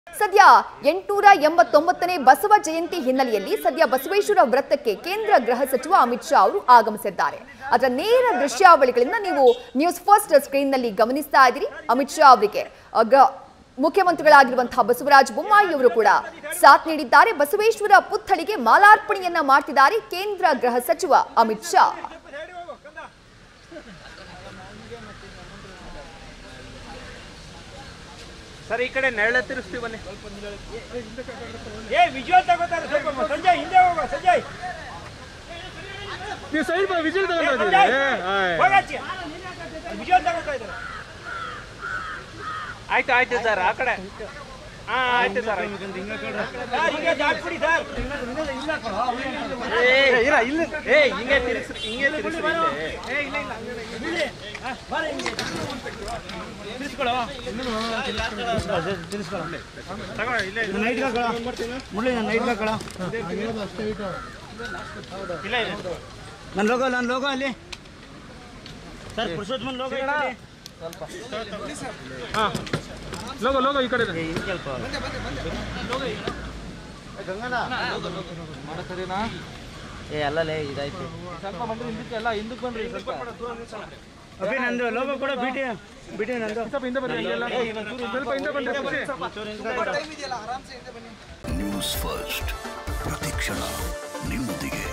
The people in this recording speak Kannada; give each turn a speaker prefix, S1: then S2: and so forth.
S1: ಸದ್ಯ ಎಂಟುನೂರ ಎಂಬತ್ತೊಂಬತ್ತನೇ ಬಸವ ಜಯಂತಿ ಹಿನ್ನೆಲೆಯಲ್ಲಿ ಸದ್ಯ ಬಸವೇಶ್ವರ ವೃತ್ತಕ್ಕೆ ಕೇಂದ್ರ ಗೃಹ ಸಚಿವ ಅಮಿತ್ ಶಾ ಅವರು ಆಗಮಿಸಿದ್ದಾರೆ ಅದರ ನೇರ ದೃಶ್ಯಾವಳಿಗಳನ್ನ ನೀವು ನ್ಯೂಸ್ ಫಸ್ಟ್ ಸ್ಕ್ರೀನ್ ನಲ್ಲಿ ಗಮನಿಸ್ತಾ ಇದ್ದೀರಿ ಅಮಿತ್ ಶಾ ಅವರಿಗೆ ಅಗ ಮುಖ್ಯಮಂತ್ರಿಗಳಾಗಿರುವಂತಹ ಬಸವರಾಜ ಬೊಮ್ಮಾಯಿ ಅವರು ಕೂಡ ಸಾಥ್ ನೀಡಿದ್ದಾರೆ ಬಸವೇಶ್ವರ ಪುತ್ಥಳಿಗೆ ಮಾಲಾರ್ಪಣೆಯನ್ನ ಮಾಡ್ತಿದ್ದಾರೆ ಕೇಂದ್ರ ಗೃಹ ಸಚಿವ ಅಮಿತ್ ಶಾ
S2: ಸರ್ ಈ ಕಡೆ ನೆರಳೆ ತಿರುಗಿಸ್ತೀವಿ ಬನ್ನಿ
S3: ಏ ವಿಜುವಲ್ ತಗೋತಾರೆ ಸ್ವಲ್ಪ ಸಂಜಯ್ ಹಿಂದೆ ಹೋಗೋ ಸಂಜಯ್
S2: ನೀವು ಸೈಡ್ ಬಾ ವಿಜಿಲ್
S3: ಏ,
S2: ತಗೊಂಡು
S3: ಸಂಜಯ್, ಹೋಗಾಚೆ. ವಿಜುವಲ್ ತಗೋತಾ ಇದ್ದಾರೆ
S2: ಆಯ್ತು ಆಯ್ತು ಸರ್ ಆ ಕಡೆ ಹಾ ಆಯ್ತು ಸರ್
S3: ಸರ್, ಹಿಂಗೆ ದಾಟ್ಬಿಡಿ ಸರ್
S2: ಇಲ್ಲ ಇಲ್ಲ ಏ ಹಿಂಗೆ ತಿರುಗಿಸ್ರಿ ಹಿಂಗೆ ತಿರುಗಿಸ್ರಿ
S4: ನನ್ನ ಲೋಗೋ ನನ್ನ ಲೋಗೋ ಅಲ್ಲಿ sir Purushothaman logo
S2: logo logo ಈ ಕಡೆ
S4: ಏ ಅಲ್ಲಲೇ ಇದಾಯ್ತು
S2: ಸ್ವಲ್ಪ ಬಂದ್ರೆ ಹಿಂದಕ್ಕೆ ಎಲ್ಲ ಹಿಂದಕ್ಕೆ ಬನ್ರಿ ಸ್ವಲ್ಪ
S4: ಅಭಿ ನಂದು ಲೋಗೋ ಕೂಡ ಬಿಟಿ ಬಿಟಿ ನಂದು
S2: ಸ್ವಲ್ಪ ಹಿಂದೆ ಬನ್ನಿ ಎಲ್ಲ ಸ್ವಲ್ಪ ಹಿಂದೆ ಬನ್ರಿ
S5: ನ್ಯೂಸ್ ಫಸ್ಟ್ ಪ್ರತಿಕ್ಷಣ ನಿಮ್ಮೊಂದಿಗೆ